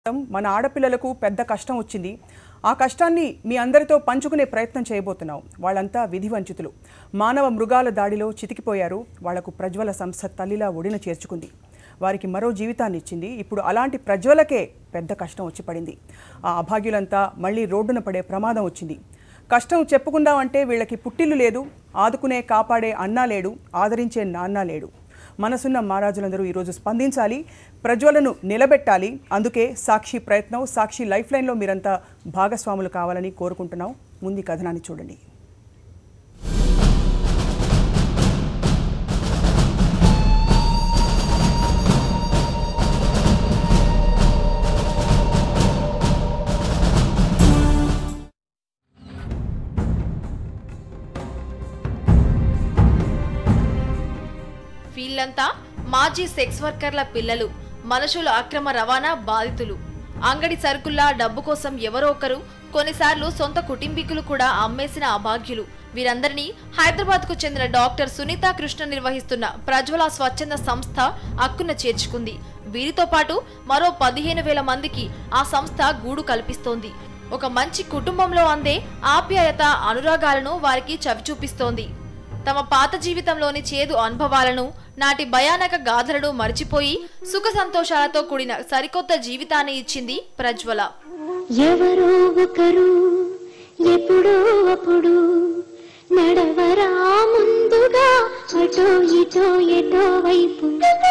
మన ఆడపిల్లలకు పెద్ద కష్టం వచ్చింది ఆ కష్టాన్ని మీ అందరితో పంచుకునే ప్రయత్నం చేయబోతున్నాం వాళ్ళంతా విధి వంచితులు మానవ మృగాల దాడిలో చితికిపోయారు వాళ్లకు ప్రజ్వల సంస్థ తల్లిలా ఒడిన చేర్చుకుంది వారికి మరో జీవితాన్ని ఇచ్చింది ఇప్పుడు అలాంటి ప్రజ్వలకే పెద్ద కష్టం వచ్చి పడింది ఆ అభాగ్యులంతా మళ్ళీ రోడ్డున పడే ప్రమాదం వచ్చింది కష్టం చెప్పుకుందామంటే వీళ్ళకి పుట్టిల్లు లేదు ఆదుకునే కాపాడే అన్నా లేడు ఆదరించే నాన్న లేడు మనసున్న మహారాజులందరూ ఈరోజు స్పందించాలి ప్రజ్వలను నిలబెట్టాలి అందుకే సాక్షి ప్రయత్నం సాక్షి లైఫ్ లైన్లో మీరంతా భాగస్వాములు కావాలని కోరుకుంటున్నాం ముందు ఈ కథనాన్ని చూడండి వీళ్ళంతా మాజీ సెక్స్ వర్కర్ల పిల్లలు మనుషుల అక్రమ రవాణా బాధితులు అంగడి సరుకుల్లా డబ్బు కోసం ఎవరో ఒకరు కొన్నిసార్లు సొంత కుటుంబీకులు కూడా అమ్మేసిన అభాగ్యులు వీరందరినీ హైదరాబాద్ కు చెందిన డాక్టర్ సునీత కృష్ణ నిర్వహిస్తున్న ప్రజ్వల స్వచ్ఛంద సంస్థ అక్కున చేర్చుకుంది వీరితో పాటు మరో పదిహేను వేల మందికి ఆ సంస్థ గూడు కల్పిస్తోంది ఒక మంచి కుటుంబంలో అందే ఆప్యాయత అనురాగాలను వారికి చవిచూపిస్తోంది తమ పాత జీవితంలోని చేదు అనుభవాలను నాటి భయానక గాథలను మర్చిపోయి సుఖ సంతోషాలతో కూడిన సరికొత్త జీవితాన్ని ఇచ్చింది ప్రజ్వల ఎవరో ఒకరు ఎప్పుడో అప్పుడు నడవరా ముందుగా అటో ఇటో ఎటో వైపు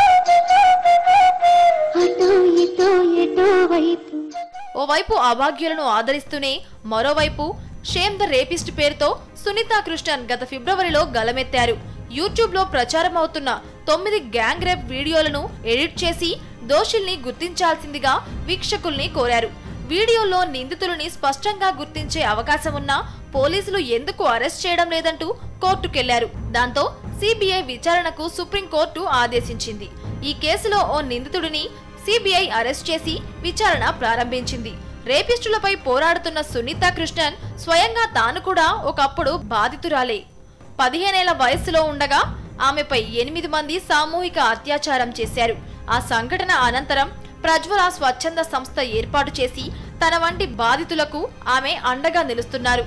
అటో ఇటో ఎటో వైపు ఓవైపు అభాగ్యులను ఆదరిస్తూనే మరోవైపు షేమ్ ద రేపిస్ట్ పేరుతో సునీత కృష్ణన్ గత ఫిబ్రవరిలో గలమెత్తారు యూట్యూబ్ లో ప్రచారం అవుతున్న తొమ్మిది గ్యాంగ్ రేప్ వీడియోలను ఎడిట్ చేసి దోషుల్ని గుర్తించాల్సిందిగా వీక్షకుల్ని కోరారు వీడియోలో నిందితులని స్పష్టంగా గుర్తించే అవకాశం ఉన్నా పోలీసులు ఎందుకు అరెస్ట్ చేయడం లేదంటూ కోర్టుకెళ్లారు దాంతో సిబిఐ విచారణకు సుప్రీంకోర్టు ఆదేశించింది ఈ కేసులో ఓ నిందితుడిని సిబిఐ అరెస్ట్ చేసి విచారణ ప్రారంభించింది రేపిస్టులపై పోరాడుతున్న సునీత కృష్ణన్ స్వయంగా తాను కూడా ఒకప్పుడు బాధితురాలే పదిహేనేళ్ల వయస్సులో ఉండగా ఆమెపై ఎనిమిది మంది సామూహిక అత్యాచారం చేశారు ఆ సంఘటన అనంతరం ప్రజ్వల స్వచ్ఛంద సంస్థ ఏర్పాటు చేసి తన వంటి బాధితులకు ఆమె అండగా నిలుస్తున్నారు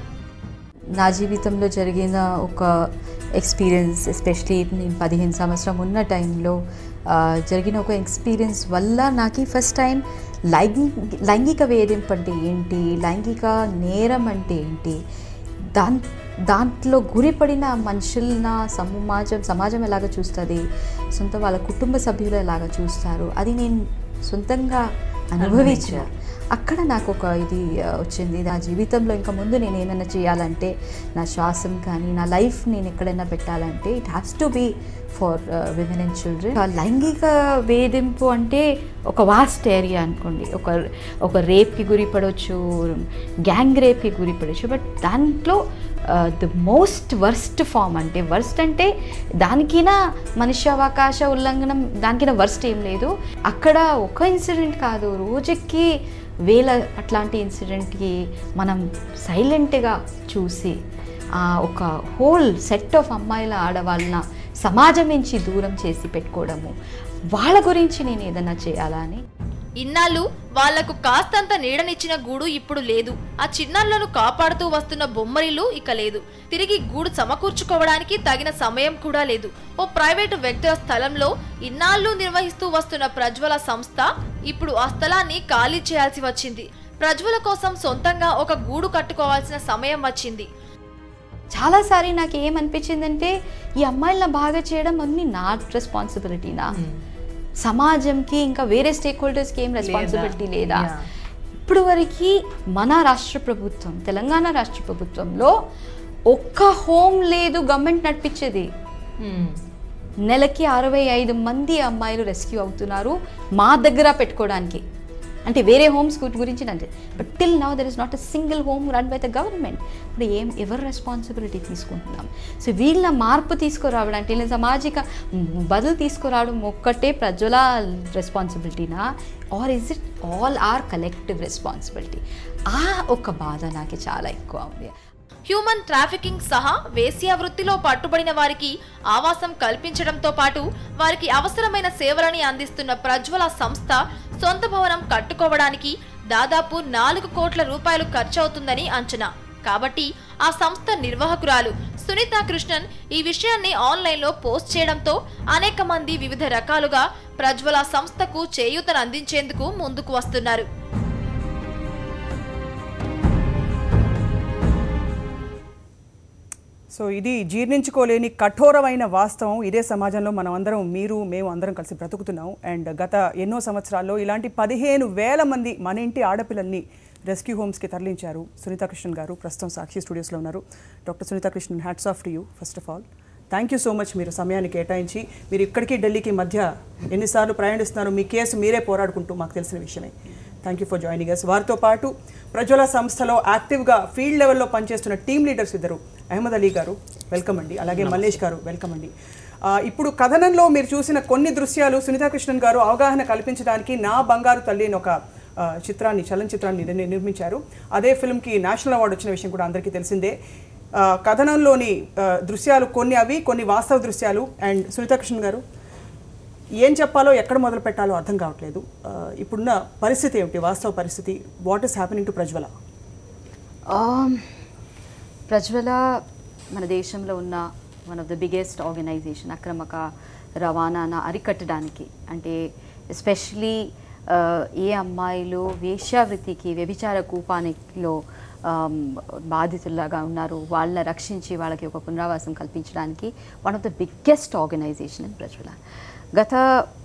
నా జీవితంలో జరిగిన ఒక ఎక్స్పీరియన్స్ ఎస్పెషలీ నేను పదిహేను సంవత్సరం ఉన్న టైంలో ఆ, జరిగిన ఒక ఎక్స్పీరియన్స్ వల్ల నాకు ఫస్ట్ టైం లైంగి లైంగిక వేధింపు అంటే ఏంటి లైంగిక నేరం అంటే ఏంటి దాన్ దాంట్లో గురిపడిన మనుషుల సమాజం సమాజం ఎలాగ చూస్తుంది సొంత వాళ్ళ కుటుంబ సభ్యులు ఎలాగ చూస్తారు అది నేను సొంతంగా అనుభవించిన అక్కడ నాకు ఒక ఇది ఆ, వచ్చింది నా జీవితంలో ఇంకా ముందు నేను ఏమైనా చేయాలంటే నా శ్వాసం కానీ నా లైఫ్ నేను ఎక్కడైనా పెట్టాలంటే it has to be for women and children లైంగిక వేధింపు అంటే ఒక వాస్ట్ ఏరియా అనుకోండి ఒక ఒక రేప్కి గురిపడవచ్చు గ్యాంగ్ రేప్కి గురిపడవచ్చు బట్ దాంట్లో ద మోస్ట్ వర్స్ట్ ఫామ్ అంటే వర్స్ట్ అంటే దానికైనా మనిషి అవకాశ ఉల్లంఘనం దానికైనా వర్స్ట్ ఏం లేదు అక్కడ ఒక ఇన్సిడెంట్ కాదు రోజుకి వేల అట్లాంటి ఇన్సిడెంట్కి మనం సైలెంట్గా చూసి ఆ ఒక హోల్ సెట్ ఆఫ్ అమ్మాయిల ఆడవాళ్ళన సమాజం నుంచి దూరం చేసి పెట్టుకోవడము వాళ్ళ గురించి నేను ఏదైనా చేయాలా అని ఇన్నాళ్ళు వాళ్లకు కాస్తంత నీడనిచ్చిన గూడు ఇప్పుడు లేదు ఆ చిన్నారులను కాపాడుతూ వస్తున్న బొమ్మరిల్లు ఇక లేదు తిరిగి గూడు సమకూర్చుకోవడానికి తగిన సమయం కూడా లేదు ఓ ప్రైవేటు వ్యక్తుల స్థలంలో ఇన్నాళ్ళు నిర్వహిస్తూ వస్తున్న ప్రజ్వల సంస్థ ఇప్పుడు ఆ స్థలాన్ని ఖాళీ చేయాల్సి వచ్చింది ప్రజ్వల కోసం సొంతంగా ఒక గూడు కట్టుకోవాల్సిన సమయం వచ్చింది చాలాసారి నాకు ఏమనిపించిందంటే ఈ అమ్మాయిలను బాగా చేయడం అన్ని నా రెస్పాన్సిబిలిటీనా సమాజంకి ఇంకా వేరే స్టేక్ హోల్డర్స్కి ఏం రెస్పాన్సిబిలిటీ లేదా ఇప్పుడు వరకు మన రాష్ట్ర ప్రభుత్వం తెలంగాణ రాష్ట్ర ప్రభుత్వంలో ఒక్క హోమ్ లేదు గవర్నమెంట్ నడిపించేది నెలకి అరవై ఐదు మంది అమ్మాయిలు రెస్క్యూ అవుతున్నారు మా దగ్గర పెట్టుకోవడానికి అంటే వేరే హోమ్స్ గురించి అంటే but till now there is not a single home run by the government ఇప్పుడు ఏం ఎవరు రెస్పాన్సిబిలిటీ తీసుకుంటున్నాం సో వీళ్ళ మార్పు తీసుకురావడానికి వీళ్ళ సామాజిక బదులు తీసుకురావడం ఒక్కటే ప్రజల రెస్పాన్సిబిలిటీనా or is it all our collective responsibility ఆ ఒక బాధ నాకు చాలా ఎక్కువ ఉంది హ్యూమన్ ట్రాఫికింగ్ సహా వేశ్యా వృత్తిలో పట్టుబడిన వారికి ఆవాసం కల్పించడంతో పాటు వారికి అవసరమైన సేవలని అందిస్తున్న ప్రజ్వల సంస్థ సొంత భవనం కట్టుకోవడానికి దాదాపు నాలుగు కోట్ల రూపాయలు ఖర్చవుతుందని అంచనా కాబట్టి ఆ సంస్థ నిర్వాహకురాలు సునీత కృష్ణన్ ఈ విషయాన్ని ఆన్లైన్లో పోస్ట్ చేయడంతో అనేక మంది వివిధ రకాలుగా ప్రజ్వల సంస్థకు చేయూతను అందించేందుకు ముందుకు వస్తున్నారు సో ఇది జీర్ణించుకోలేని కఠోరమైన వాస్తవం ఇదే సమాజంలో మనం అందరం మీరు మేము అందరం కలిసి బ్రతుకుతున్నాం అండ్ గత ఎన్నో సంవత్సరాల్లో ఇలాంటి పదిహేను వేల మంది మన ఇంటి ఆడపిల్లల్ని రెస్క్యూ హోమ్స్కి తరలించారు సునీతా కృష్ణన్ గారు ప్రస్తుతం సాక్షి స్టూడియోస్లో ఉన్నారు doctor Sunitha Krishnan hats off to you first of all thank you so much మీరు సమయాన్ని కేటాయించి మీరు ఇక్కడికి ఢిల్లీకి మధ్య ఎన్నిసార్లు ప్రయాణిస్తున్నారు మీ కేసు మీరే పోరాడుకుంటూ మాకు తెలిసిన విషయమే thank you for joining us వారితో పాటు ప్రజ్వల సంస్థలో యాక్టివ్గా ఫీల్డ్ లెవెల్లో పనిచేస్తున్న టీమ్ లీడర్స్ ఇద్దరు అహ్మద్ అలీ గారు వెల్కమ్ అండి అలాగే మల్లేష్ గారు వెల్కమ్ అండి ఆ, ఇప్పుడు కథనంలో మీరు చూసిన కొన్ని దృశ్యాలు సునీతా కృష్ణన్ గారు అవగాహన కల్పించడానికి నా బంగారు తల్లి అని ఒక ఆ, చిత్రాన్ని చలనచిత్రాన్ని నిర్- నిర్మించారు అదే ఫిల్మ్కి నేషనల్ అవార్డు వచ్చిన విషయం కూడా అందరికీ తెలిసిందే ఆ, కథనంలోని ఆ, దృశ్యాలు కొన్ని అవి కొన్ని వాస్తవ దృశ్యాలు అండ్ సునీతా కృష్ణన్ గారు ఏం చెప్పాలో ఎక్కడ మొదలు పెట్టాలో అర్థం కావట్లేదు ఆ, ఇప్పుడున్న పరిస్థితి ఏమిటి వాస్తవ పరిస్థితి what is happening to Prajwala Um, Prajwala మన దేశంలో ఉన్న one of the biggest organization అక్రమక రవాణాను అరికట్టడానికి అంటే ఎస్పెషలీ ఏ అమ్మాయిలు వేశ్యావృత్తికి వ్యభిచార కూపానిలో um, బాధితుల్లాగా ఉన్నారు వాళ్ళని రక్షించి వాళ్ళకి ఒక పునరావాసం కల్పించడానికి one of the biggest organization in Prajwala గత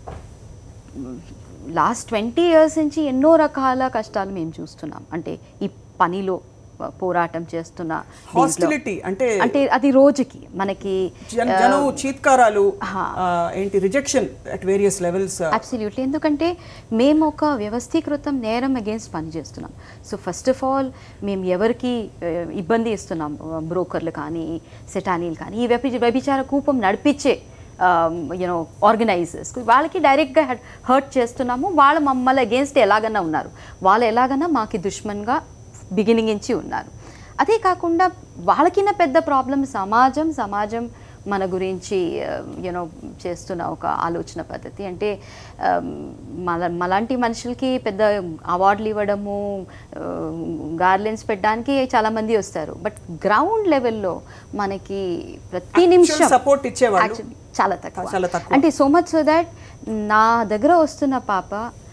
లాస్ట్ ట్వంటీ ఇయర్స్ నుంచి ఎన్నో రకాల కష్టాలు మేము చూస్తున్నాం అంటే ఈ పనిలో ఆ, పోరాటం చేస్తున్న దీంట్లో. హాస్టిలిటీ అంటే అంటే అది రోజుకి మనకి జన జనం చీత్కారాలు హా. ఆ, ఏంటి rejection at various levels absolutely ఎందుకంటే మేము ఒక వ్యవస్థీకృతం నేరం అగేన్స్ట్ పని చేస్తున్నాం సో ఫస్ట్ ఆఫ్ ఆల్ మేము ఎవరికి ఆ, ఇబ్బంది ఇస్తున్నాం బ్రోకర్లు కానీ సెటానీలు కానీ ఈ వ్యభి వ్యభిచార కూపం నడిపించే యూనో ఆర్గనైజర్స్ వాళ్ళకి డైరెక్ట్గా హర్ట్ చేస్తున్నాము వాళ్ళు మమ్మల్ని అగేన్స్ట్ ఎలాగన్నా ఉన్నారు వాళ్ళు ఎలాగన్నా మాకి దుష్మన్గా బిగినింగ్ నుంచి ఉన్నారు అదే కాకుండా వాళ్ళకిన్న పెద్ద ప్రాబ్లం సమాజం సమాజం మన గురించి యూనో చేస్తున్న ఒక ఆలోచన పద్ధతి అంటే um, మల మలాంటి మనుషులకి పెద్ద అవార్డులు ఇవ్వడము గార్లెన్స్ పెట్టడానికి చాలామంది వస్తారు బట్ గ్రౌండ్ లెవెల్లో మనకి ప్రతి నిమిషం సపోర్ట్ ఇచ్చేవాళ్ళు Actually, చాలా తక్కువ చాలా తక్కువ. అంటే సో మచ్ సో దట్ నా దగ్గర వస్తున్న పాప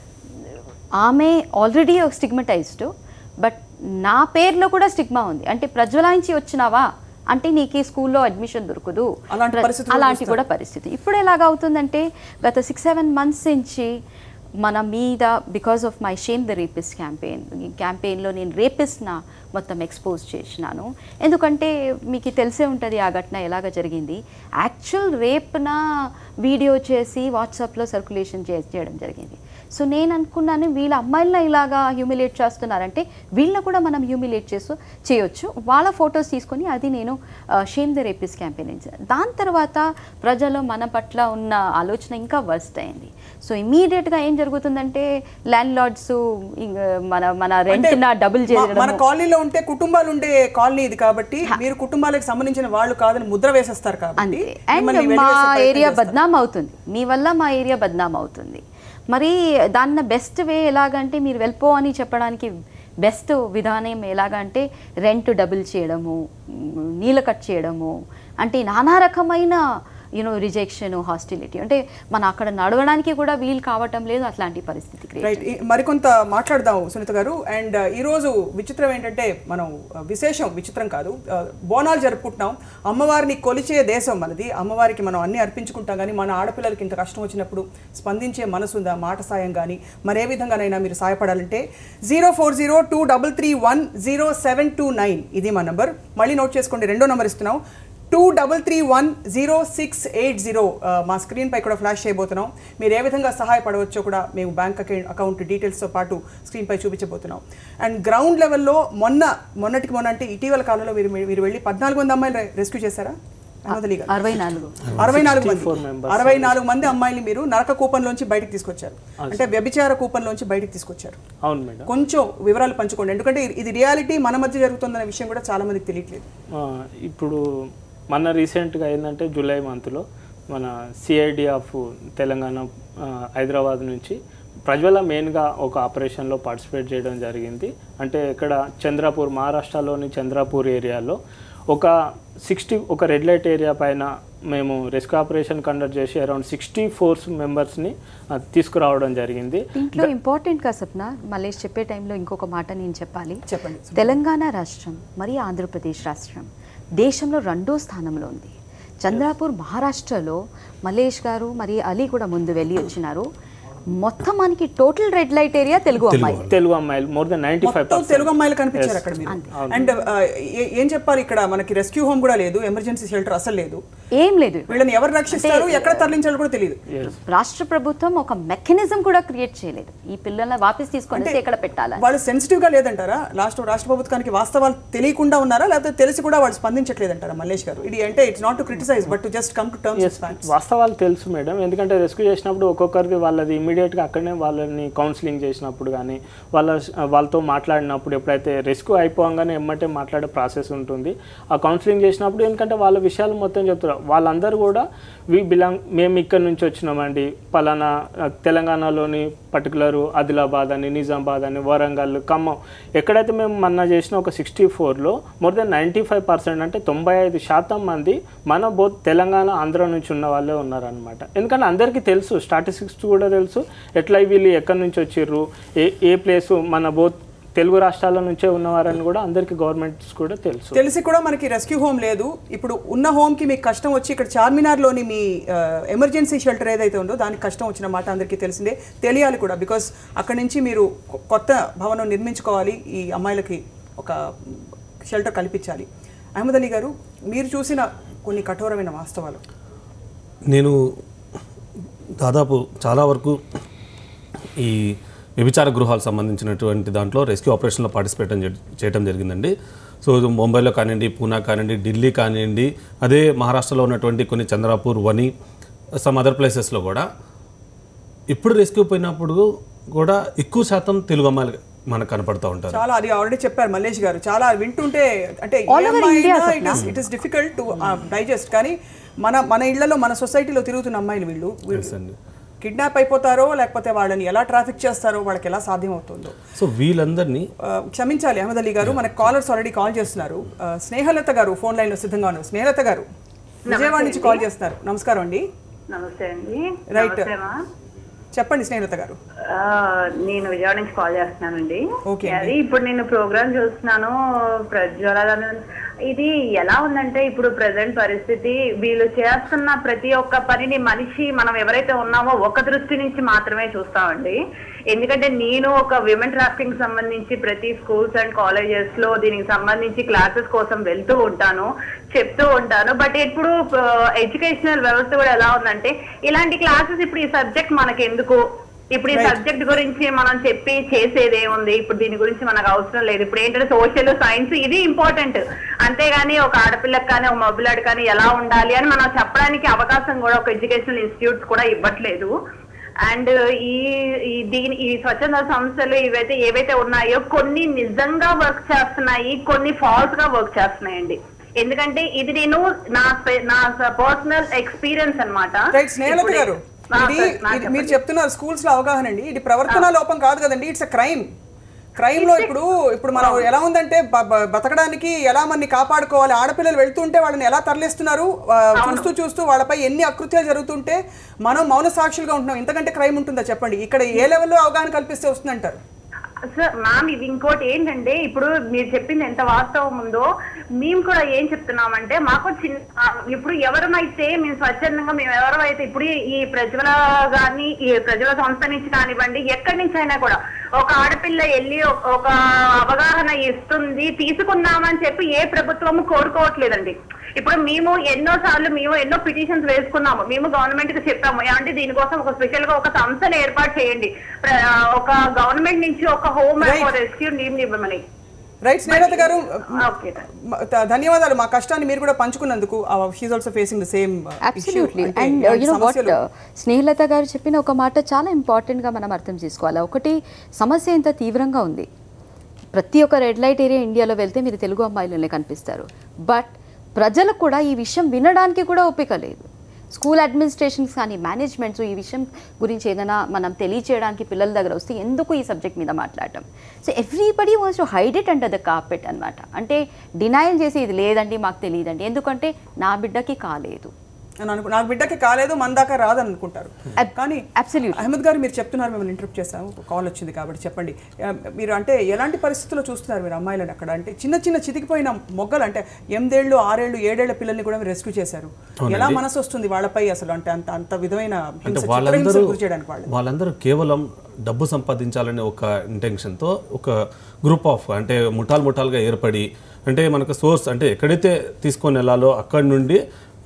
ఆమె ఆల్రెడీ స్టిగ్మటైజ్డ్ బట్ నా పేరులో కూడా స్టిగ్మా ఉంది అంటే ప్రజ్వలాయించి వచ్చినావా అంటే నీకు ఈ స్కూల్లో అడ్మిషన్ దొరకదు అలాంటి ప్ర- పరిస్థితులు కూడా అలాంటి కూడా పరిస్థితి ఇప్పుడు ఎలాగ అవుతుందంటే గత సిక్స్ సెవెన్ మంత్స్ నుంచి మన మీద because of my shame the rapist campaign ఈ క్యాంపెయిన్లో నేను రేపిస్ట్న మొత్తం ఎక్స్పోజ్ చేసినాను ఎందుకంటే మీకు తెలిసే ఉంటుంది ఆ ఘటన ఎలాగ జరిగింది యాక్చువల్ రేప్న వీడియో చేసి వాట్సాప్లో సర్క్యులేషన్ చేయడం జరిగింది సో నేను అనుకున్నాను వీళ్ళ అమ్మాయిలను ఇలాగా హ్యూమిలేట్ చేస్తున్నారంటే వీళ్ళని కూడా మనం హ్యూమిలేట్ చేస్తూ చేయొచ్చు వాళ్ళ ఫొటోస్ తీసుకొని అది నేను షేమ్ ద రేపిస్ క్యాంపెయిన్ దాని తర్వాత ప్రజల్లో మన పట్ల ఉన్న ఆలోచన ఇంకా వర్స్ట్ అయింది సో ఇమీడియట్గా ఏం జరుగుతుందంటే ల్యాండ్ లార్డ్స్ మన మన రెంట్ నా డబుల్ మా- మన చేయడం కాలనీలో ఉంటే కుటుంబాలు ఉండే కాలనీ ఇది కాబట్టి మీరు కుటుంబాలకు సంబంధించిన వాళ్ళు కాదని ముద్ర వేసేస్తారు కాబట్టి అంతే అండ్ మిమ్మల్ని మా వెలివేసే ప్రయత్నం ఏరియా చేస్తారు. బద్నాం అవుతుంది మీ వల్ల మా ఏరియా బద్నాం అవుతుంది మరి దాన్న బెస్ట్ వే ఎలాగంటే మీరు వెళ్ళిపో అని చెప్పడానికి బెస్ట్ విధానం ఎలాగంటే రెంట్ డబుల్ చేయడము మ్, నీళ్ళ కట్ చేయడము అంటే నానా రకమైన యూనో రిజెక్షన్ హాస్టిలిటీ అంటే మన అక్కడ నడవడానికి కూడా వీలు కావటం లేదు అట్లాంటి పరిస్థితి create రైట్ ఈ- మరికొంత మాట్లాడదాం సునీత గారు అండ్ ఈ రోజు విచిత్రం ఏంటంటే మనం ఆ, విశేషం విచిత్రం కాదు ఆ, బోనాలు జరుపుకుంటున్నాం అమ్మవారిని కొలిచే దేశం మనది అమ్మవారికి మనం అన్ని అర్పించుకుంటాం కానీ మన ఆడపిల్లలకి ఇంత కష్టం వచ్చినప్పుడు స్పందించే మనసు ఉందా మాట సాయం కానీ మరే విధంగానైనా మీరు సాయపడాలంటే zero four zero two double three one zero seven two nine ఇది మా నంబర్ మళ్ళీ నోట్ చేసుకోండి రెండో నంబర్ ఇస్తున్నాం two double three one zero six eight zero మా స్క్రీన్ పై కూడా ఫ్లాష్ చేయబోతున్నాం మీరు ఏ విధంగా సహాయపడవచ్చో కూడా మేము బ్యాంక్ అకౌంట్ అకౌంట్ డీటెయిల్స్తో పాటు స్క్రీన్ పై చూపించబోతున్నాం అండ్ గ్రౌండ్ లెవెల్లో మొన్న మొన్నటికి మొన్న అంటే ఇటీవల కాలంలో మీరు మీరు వెళ్ళి పద్నాలుగు మంది అమ్మాయిలు రెస్క్యూ చేశారా అహ్మద్ అలీ గారు అరవై నాలుగు అరవై నాలుగు మంది 64 members. అరవై నాలుగు మంది అమ్మాయిలు మీరు నరక కూపంలోంచి బయటికి తీసుకొచ్చారు అంటే వ్యభిచార కూపంలోంచి బయటికి తీసుకొచ్చారు అవును మేడం కొంచెం వివరాలు పంచుకోండి ఎందుకంటే ఇది రియాలిటీ మన మధ్య జరుగుతుందనే విషయం కూడా చాలా మందికి తెలియట్లేదు ఆ, ఇప్పుడు మన రీసెంట్గా ఏంటంటే జూలై మంత్లో మన సిఐడి ఆఫ్ తెలంగాణ ఆ, హైదరాబాద్ నుంచి ప్రజ్వల మెయిన్గా ఒక ఆపరేషన్లో పార్టిసిపేట్ చేయడం జరిగింది అంటే ఇక్కడ చంద్రాపూర్ మహారాష్ట్రలోని చంద్రాపూర్ ఏరియాలో ఒక సిక్స్టీ ఒక రెడ్ లైట్ ఏరియా పైన మేము రెస్క్యూ ఆపరేషన్ కండక్ట్ చేసి అరౌండ్ సిక్స్టీ ఫోర్స్ మెంబర్స్ని తీసుకురావడం జరిగింది దీంట్లో ఇంపార్టెంట్గా సప్న మల్లేష్ చెప్పే టైంలో ఇంకొక మాట నేను చెప్పాలి చెప్పండి తెలంగాణ రాష్ట్రం మరియు ఆంధ్రప్రదేశ్ రాష్ట్రం దేశంలో రెండో స్థానంలో ఉంది చంద్రాపూర్ మహారాష్ట్రలో మల్లేష్ గారు మరి అలీ కూడా ముందు వెళ్ళి వచ్చినారు మొత్తం మనకి total red light area Telugu అమ్మాయి తెలుగు అమ్మాయిలు మోర్ దెన్ నైంటీ ఫైవ్ మొత్తం తెలుగు అమ్మాయిలు కనిపించారు అక్కడ మీరు అండ్ ఏం చెప్పాలి ఇక్కడ మనకి రెస్క్యూ హోమ్ కూడా లేదు ఎమర్జెన్సీ షెల్టర్ అసలు లేదు ఏం లేదు వీళ్ళని ఎవరు రక్షిస్తారు ఎక్కడ తరలించాలో కూడా తెలియదు రాష్ట్ర ప్రభుత్వం ఒక మెకానిజం కూడా క్రియేట్ చేయలేదు ఈ పిల్లల్ని వాపస్ తీసుకొని వస్తే ఎక్కడ పెట్టాలని వాళ్ళు సెన్సిటివ్ గా లేదంటారా లాస్ట్ రాష్ట్ర ప్రభుత్వానికి వాస్తవాలు తెలియకుండా ఉన్నారా లేకపోతే తెలిసి కూడా వాళ్ళు స్పందించట్లేదంటారా మల్లేష్ గారు ఇది అంటే it's not to criticize but to just come to terms వాస్తవాలు తెలుసు మేడం ఎందుకంటే రెస్క్యూ చేసినప్పుడు ఒక్కొక్కరిది వాళ్ళది ఇమీడియట్గా అక్కడనే వాళ్ళని కౌన్సిలింగ్ చేసినప్పుడు కానీ వాళ్ళ వాళ్ళతో మాట్లాడినప్పుడు ఎప్పుడైతే రెస్క్యూ అయిపోగానే ఎమ్మటే మాట్లాడే ప్రాసెస్ ఉంటుంది ఆ కౌన్సిలింగ్ చేసినప్పుడు ఎందుకంటే వాళ్ళ విషయాలు మొత్తం చెప్తారు వాళ్ళందరూ కూడా వి బిలాంగ్ మేము ఇక్కడ నుంచి వచ్చినామండి పలానా ఆ, తెలంగాణలోని పర్టికులర్ ఆదిలాబాద్ అని నిజామాబాద్ అని వరంగల్ ఖమ్మం ఎక్కడైతే మేము మొన్న చేసిన ఒక సిక్స్టీ ఫోర్లో more than ninety five percent అంటే తొంభై ఐదు శాతం మంది మన బోత్ తెలంగాణ ఆంధ్ర నుంచి ఉన్న వాళ్ళే ఉన్నారనమాట ఎందుకంటే అందరికీ తెలుసు స్టాటిస్టిక్స్ కూడా తెలుసు ఎట్లా వీళ్ళు ఎక్కడి నుంచి వచ్చిర్రు ఏ ఏ ప్లేసు మన బోత్ తెలుగు రాష్ట్రాల నుంచే ఉన్నవారని కూడా అందరికీ గవర్నమెంట్స్ కూడా తెలుసు తెలిసి కూడా మనకి రెస్క్యూ హోమ్ లేదు ఇప్పుడు ఉన్న హోమ్ కి మీకు కష్టం వచ్చి ఇక్కడ చార్మినార్లోని మీ ఎమర్జెన్సీ షెల్టర్ ఏదైతే ఉందో దానికి కష్టం వచ్చిన మాట అందరికీ తెలిసిందే తెలియాలి కూడా బికాస్ అక్కడ నుంచి మీరు కొ- కొత్త భవనం నిర్మించుకోవాలి ఈ అమ్మాయిలకి ఒక షెల్టర్ కల్పించాలి అహ్మద్ అలీ గారు మీరు చూసిన కొన్ని కఠోరమైన వాస్తవాలు నేను దాదాపు చాలా వరకు ఈ వ్యభిచార గృహాలకు సంబంధించినటువంటి దాంట్లో రెస్క్యూ ఆపరేషన్లో పార్టిసిపేట్ చే- చేయడం జరిగిందండి సో ఇది ముంబైలో కానివ్వండి పూనా కానివ్వండి ఢిల్లీ కానివ్వండి అదే మహారాష్ట్రలో ఉన్నటువంటి కొన్ని చంద్రాపూర్ వని సమ్ అదర్ ప్లేసెస్లో కూడా ఇప్పుడు రెస్క్యూ పోయినప్పుడు కూడా ఎక్కువ శాతం తెలుగు అమ్మాయిలు మనకు కనపడుతూ ఉంటారు చాలా అది ఆల్రెడీ చెప్పారు మల్లేష్ గారు చాలా వింటుంటే అంటే All over India, it is it is difficult to digest కానీ మన మన ఇళ్లలో మన సొసైటీలో తిరుగుతున్న అమ్మాయిలు వీళ్ళు అండి. కిడ్నాప్ అయిపోతారో లేకపోతే వాళ్ళని ఎలా ట్రాఫిక్ చేస్తారో వాళ్ళకి ఎలా సాధ్యం అవుతుందో సో వీళ్ళందరినీ ఆ, క్షమించాలి అహ్మద్ అలీ గారు మనకి కాలర్స్ ఆల్రెడీ కాల్ చేస్తున్నారు ఆ, స్నేహలత గారు ఫోన్ లైన్ లో సిద్ధంగా ఉన్నారు స్నేహలత గారు విజయవాడ నుంచి కాల్ చేస్తున్నారు నమస్కారం అండి నమస్తే అండి రైట్ నమస్తేమా చెప్పండి స్నేహలత గారు ఆ, నేను విజయవాడ నుంచి కాల్ చేస్తున్నానండి ఓకే అది ఇప్పుడు నేను ప్రోగ్రామ్ చూస్తున్నాను ప్రజ్వల అని- ఇది ఎలా ఉందంటే ఇప్పుడు ప్రజెంట్ పరిస్థితి వీళ్ళు చేస్తున్న ప్రతి ఒక్క పనిని మనిషి మనం ఎవరైతే ఉన్నామో ఒక దృష్టి నుంచి మాత్రమే చూస్తామండి ఎందుకంటే నేను ఒక విమెన్ ట్రాఫికింగ్ సంబంధించి ప్రతి స్కూల్స్ అండ్ కాలేజెస్ లో దీనికి సంబంధించి క్లాసెస్ కోసం వెళ్తూ ఉంటాను చెప్తూ ఉంటాను బట్ ఇప్పుడు ఎడ్యుకేషనల్ వ్యవస్థ కూడా ఎలా ఉందంటే ఇలాంటి క్లాసెస్ ఇప్పుడు ఈ సబ్జెక్ట్ మనకి ఎందుకు ఇప్పుడు ఈ సబ్జెక్ట్ గురించి మనం చెప్పి చేసేది ఏముంది ఇప్పుడు దీని గురించి మనకు అవసరం లేదు ఇప్పుడు ఏంటంటే సోషల్ సైన్స్ ఇది ఇంపార్టెంట్ అంతేగాని ఒక ఆడపిల్లకి కానీ ఒక మబ్బులాడు కానీ ఎలా ఉండాలి అని మనం చెప్పడానికి అవకాశం కూడా ఒక ఎడ్యుకేషనల్ ఇన్స్టిట్యూట్స్ కూడా ఇవ్వట్లేదు అండ్ ఈ ఈ దీని ఈ స్వచ్ఛంద సంస్థలు ఇవైతే ఏవైతే ఉన్నాయో కొన్ని నిజంగా వర్క్ చేస్తున్నాయి కొన్ని ఫాల్స్ గా వర్క్ చేస్తున్నాయండి ఎందుకంటే ఇది నేను నా pe- నా పర్సనల్ ఎక్స్పీరియన్స్ అనమాట రైట్ స్నేహలత గారు ఇది ఇది మీరు చెప్తున్నారు స్కూల్స్ లో అవగాహన అండి ఇది ప్రవర్తన లోపం కాదు కదండి ఇట్స్ అ క్రైమ్ క్రైమ్ లో ఇప్పుడు ఇప్పుడు మనం ఎలా ఉందంటే బ- బ- బతకడానికి ఎలా మనని కాపాడుకోవాలి ఆడపిల్లలు వెళ్తుంటే వాళ్ళని ఎలా తరలిస్తున్నారు ఆ, చూస్తూ చూస్తూ వాళ్ళపై ఎన్ని అకృత్యాలు జరుగుతుంటే మనం మౌన సాక్షులుగా ఉంటున్నాం ఇంతకంటే క్రైమ్ ఉంటుందా చెప్పండి ఇక్కడ ఏ లెవెల్లో అవగాహన కల్పిస్తే వస్తుందంటారు సార్ మ్యామ్ ఇది ఇంకోటి ఏంటంటే ఇప్పుడు మీరు చెప్పింది ఎంత వాస్తవం ఉందో మేము కూడా ఏం చెప్తున్నామంటే మాకు చిన్న ఆ, ఇప్పుడు ఎవరమైతే మేము స్వచ్ఛందంగా మేము ఎవరైతే ఇప్పుడు ఈ- ఈ ప్రజల గాని ఈ ప్రజల సంస్థ నుంచి కానివ్వండి ఎక్కడి నుంచి అయినా కూడా ఒక ఆడపిల్ల వెళ్ళి ఒక- ఒక అవగాహన ఇస్తుంది తీసుకుందామని చెప్పి ఏ ప్రభుత్వము కోరుకోవట్లేదండి ఇప్పుడు మేము ఎన్నో సార్లు మేము ఎన్నో పిటిషన్స్ వేసుకున్నాము మేము గవర్నమెంట్ కి చెప్పాము అంటే దీనికోసం ఒక స్పెషల్ గా ఒక సంస్థను ఏర్పాటు చేయండి ప్ర- ఒక గవర్నమెంట్ నుంచి ఒక హోమ్ Right. రెస్క్యూ టీమ్ ఇవ్వమని రైట్ స్నేహత గారు ఓకే మ- త- ధన్యవాదాలు మా కష్టాన్ని మీరు కూడా పంచుకున్నందుకు she also facing the same absolutely and you know what Snehalatha గారు చెప్పిన ఒక మాట చాలా ఇంపార్టెంట్గా మనం అర్థం చేసుకోవాలి ఒకటి సమస్య ఎంత తీవ్రంగా ఉంది ప్రతి ఒక్క రెడ్ లైట్ ఏరియా ఇండియాలో వెళ్తే మీరు తెలుగు అమ్మాయిలనే కనిపిస్తారు బట్ ప్రజలకు కూడా ఈ విషయం వినడానికి కూడా ఓపిక లేదు స్కూల్ అడ్మినిస్ట్రేషన్స్ కానీ మేనేజ్మెంట్స్ ఈ విషయం గురించి ఏదైనా మనం తెలియచేయడానికి పిల్లల దగ్గర వస్తే ఎందుకు ఈ సబ్జెక్ట్ మీద మాట్లాడటం so everybody wants to hide it under the carpet అనమాట అంటే డినయల్ చేసి ఇది లేదండి మాకు తెలియదండి ఎందుకంటే నా బిడ్డకి కాలేదు అని అనుకు నాకు బిడ్డకి కాలేదు మన దాకా రాదని అనుకుంటారు Ab- కానీ absolutely. అహ్మద్ గారు మీరు చెప్తున్నారు మిమ్మల్ని ఇంటరప్ట్ చేస్తాము కాల్ వచ్చింది కాబట్టి చెప్పండి ఆ, మీరు అంటే ఎలాంటి పరిస్థితుల్లో చూస్తున్నారు మీరు అమ్మాయిలను అక్కడ అంటే చిన్న చిన్న చితికిపోయిన మొగ్గలు అంటే ఎనిమిదేళ్ళు ఆరేళ్ళు ఏడేళ్ల పిల్లల్ని కూడా మీరు రెస్క్యూ చేశారు ఎలా మనసు వస్తుంది వాళ్ళపై అసలు అంటే అంత అంత విధమైన అంటే హింస, వాళ్ళందరూ చిత్రహింసకు గురి చేయడానికి వాళ్ళు వాళ్ళందరూ కేవలం డబ్బు సంపాదించాలనే ఒక ఇంటెన్షన్తో ఒక గ్రూప్ ఆఫ్ అంటే ముఠాలు ముఠాలుగా ఏర్పడి అంటే మనకు సోర్స్ అంటే ఎక్కడైతే తీసుకొని వెళ్ళాలో అక్కడి నుండి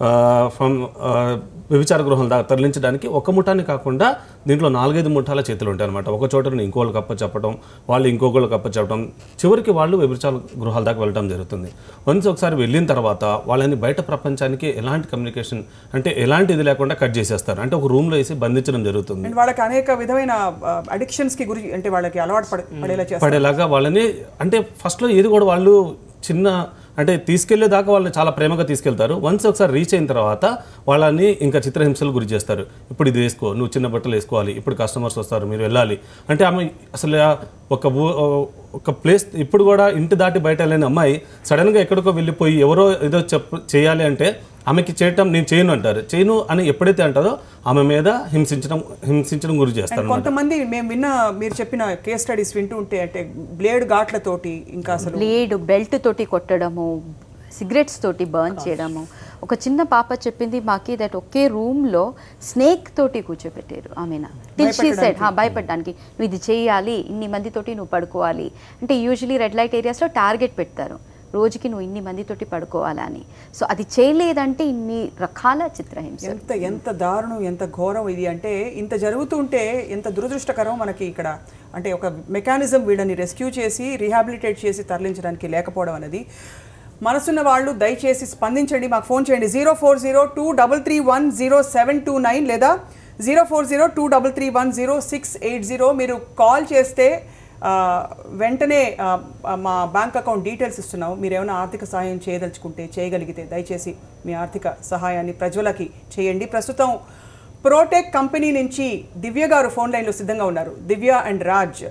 ఫ్రమ్ వ్యభిచార గృహం దాకా తరలించడానికి ఒక ముఠాన్ని కాకుండా దీంట్లో నాలుగైదు ముఠాల చేతులు ఉంటాయి అనమాట ఒక చోట నుండి ఇంకోళ్ళకి అప్ప చెప్పడం వాళ్ళు ఇంకొకళ్ళకి అప్ప చెప్పడం చివరికి వాళ్ళు వ్యభిచార గృహాల దాకా వెళ్ళడం జరుగుతుంది వన్స్ ఒకసారి వెళ్ళిన తర్వాత వాళ్ళని బయట ప్రపంచానికి ఎలాంటి కమ్యూనికేషన్ అంటే ఎలాంటి ఇది లేకుండా కట్ చేసేస్తారు అంటే ఒక రూమ్లో వేసి బంధించడం జరుగుతుంది అండ్ వాళ్ళకి అనేక విధమైన అడిక్షన్స్ కి గురి అంటే వాళ్ళకి అలవాటు పడ- పడేలా చేస్తారు పడేలాగా వాళ్ళని అంటే ఫస్ట్లో ఏది కూడా వాళ్ళు చిన్న అంటే తీసుకెళ్లేదాకా వాళ్ళని చాలా ప్రేమగా తీసుకెళ్తారు వన్స్ ఒకసారి రీచ్ అయిన తర్వాత వాళ్ళని ఇంకా చిత్రహింసలు గురి చేస్తారు ఇప్పుడు ఇది వేసుకో నువ్వు చిన్న బట్టలు వేసుకోవాలి ఇప్పుడు కస్టమర్స్ వస్తారు మీరు వెళ్ళాలి అంటే ఆమె అసలు ఆ ఒక ఊ- ఒక ప్లేస్ ఇప్పుడు కూడా ఇంటి దాటి బయట వెళ్ళిన అమ్మాయి సడన్గా ఎక్కడికో వెళ్ళిపోయి ఎవరో ఏదో చెప్ప చేయాలి అంటే ఆమెకి చేయటం నేను చేయను అంటారు చేయను అని ఎప్పుడైతే అంటారో ఆమె మీద హింసించడం హింసించడం గురి చేస్తారు అండ్ కొంతమంది మేము విన్న మీరు చెప్పిన కేస్ స్టడీస్ వింటూ ఉంటే అంటే బ్లేడ్ ఘాట్లతోటి ఇంకా అసలు బ్లేడ్ బెల్ట్ తోటి కొట్టడము సిగరెట్స్ తోటి బర్న్ చేయడము ఒక చిన్న పాప చెప్పింది మాకి దట్ ఒకే రూమ్లో స్నేక్ తోటి కూర్చోబెట్టారు ఆమెన టిల్ షీ సెడ్ భయపడడానికి నువ్వు ఇది చేయాలి ఇన్ని మందితోటి నువ్వు పడుకోవాలి అంటే యూజువలీ రెడ్ లైట్ ఏరియాస్లో టార్గెట్ పెడతారు రోజుకి నువ్వు ఇన్ని మందితోటి పడుకోవాలని సో అది చేయలేదంటే ఇన్ని రకాల చిత్రహింస ఎంత ఎంత దారుణం ఎంత ఘోరం ఇది అంటే ఇంత జరుగుతుంటే ఎంత దురదృష్టకరం మనకి ఇక్కడ అంటే ఒక మెకానిజం వీళ్ళని రెస్క్యూ చేసి రీహాబిలిటేట్ చేసి తరలించడానికి లేకపోవడం అనేది మనసున్న వాళ్ళు దయచేసి స్పందించండి మాకు ఫోన్ చేయండి zero four zero two double three one zero seven two nine లేదా zero four zero two double three one zero six eight zero మీరు కాల్ చేస్తే ఆ, వెంటనే ఆ, ఆ, మా బ్యాంక్ అకౌంట్ డీటెయిల్స్ ఇస్తున్నాము మీరు ఏమైనా ఆర్థిక సహాయం చేయదలుచుకుంటే చేయగలిగితే దయచేసి మీ ఆర్థిక సహాయాన్ని ప్రజలకి చేయండి ప్రస్తుతం ప్రోటెక్ కంపెనీ నుంచి దివ్య గారు ఫోన్ లైన్లో సిద్ధంగా ఉన్నారు Divya and Raj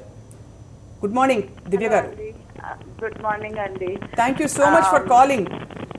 good morning Divya గారు గుడ్ మార్నింగ్ అండి thank you so much for calling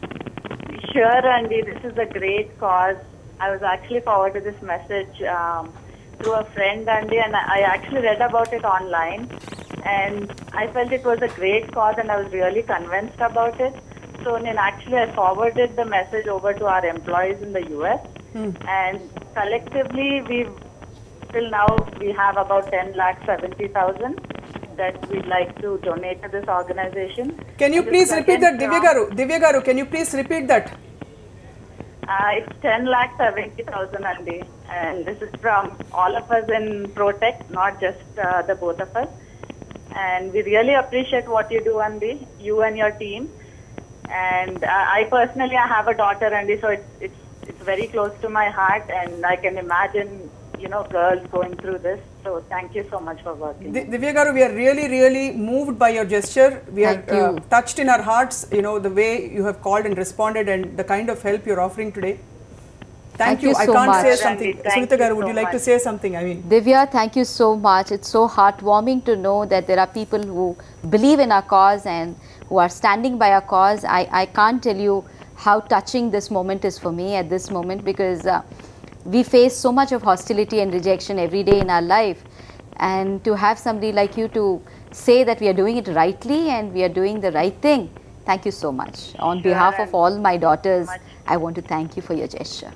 Sure, Andy. This is a great cause. I was actually forwarded this message um, through a friend, Andy, and I I actually read about it online. And I felt it was a great cause, and I was really convinced about it. So, then actually, I forwarded the message over to our employees in the US. And collectively, we've till now we have about 10 lakh 70,000 that we'd like to donate to this organization. Can you This please is repeat again that Divya from- గారు దివ్య గారు can you please repeat that Uh, it's 10 lakh 70,000 Andy. And this is from all of us in Protect, not just uh, the both of us. And we really appreciate what you do, Andy, you and your team. And uh, I personally, I have a daughter, Andy, so it's, it's, it's very close to my heart. And I can imagine, you know, girls going through this. So thank you so much for working. Di- Divya Garu, we are really, really moved by your gesture. We Thank are you. uh, touched in our hearts, you know, the way you have called and responded and the kind of help you're offering today. Thank, Thank you. you I so can't say much. something. Randy, thank Sunita you Garu, would so you like to much. say something? I mean, Divya, thank you so much. It's so heartwarming to know that there are people who believe in our cause and who are standing by our cause. I, I can't tell you how touching this moment is for me at this moment because uh, we face so much of hostility and rejection every day in our life. And to have somebody like you to say that we are doing it rightly and we are doing the right thing, thank you so much. On behalf of all my daughters, I want to thank you for your gesture.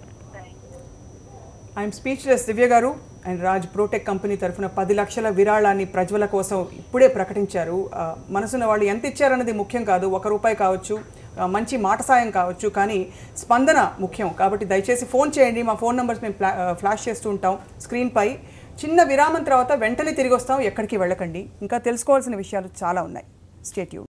I'm speechless Divya గారు and Raj ప్రోటెక్ company తరఫున పది లక్షల విరాళాన్ని ప్రజ్వల కోసం ఇప్పుడే ప్రకటించారు ఆ, మనసున్న వాళ్ళు ఎంత ఇచ్చారన్నది ముఖ్యం కాదు ఒక రూపాయి కావచ్చు ఆ, మంచి మాట సాయం కావచ్చు కానీ స్పందన ముఖ్యం కాబట్టి దయచేసి ఫోన్ చేయండి మా ఫోన్ నెంబర్స్ మేము ఫ్లా ఫ్లాష్ చేస్తూ ఉంటాం స్క్రీన్పై చిన్న విరామం తర్వాత వెంటనే తిరిగి వస్తాం ఎక్కడికి వెళ్ళకండి ఇంకా తెలుసుకోవాల్సిన విషయాలు చాలా ఉన్నాయి స్టేట్యూన్